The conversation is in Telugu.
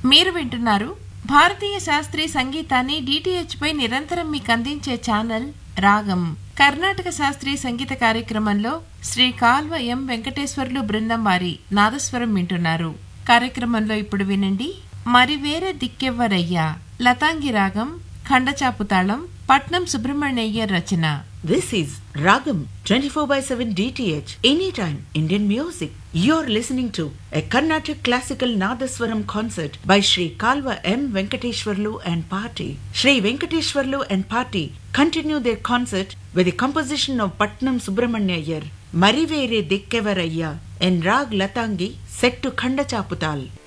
మీరు వింటున్నారు భారతీయ శాస్త్రీయ సంగీతాన్ని డిటిహెచ్ పై నిరంతరం మీకు అందించే ఛానల్ రాగం కర్ణాటక శాస్త్రీయ సంగీత కార్యక్రమంలో శ్రీ కాల్వ ఎం వెంకటేశ్వర్లు బృందం వారి నాదస్వరం వింటున్నారు కార్యక్రమంలో ఇప్పుడు వినండి మరి వేరే దిక్కెవ్వరయ్యా లతాంగి రాగం ఖండచాపు తాళం పట్నం సుబ్రహ్మణ్యయ్య రచన This is Ragam 24 by 7 DTH Anytime Indian Music. You're listening to a Carnatic classical Nadaswaram concert by Sri Kalva M. Venkateshwarlu and Party. Sri Venkateshwarlu and Party continue their concert with a composition of Patnam Subramanyayar, Marivere Dikkevaraya, and Rag Latangi set to Khandachaputal.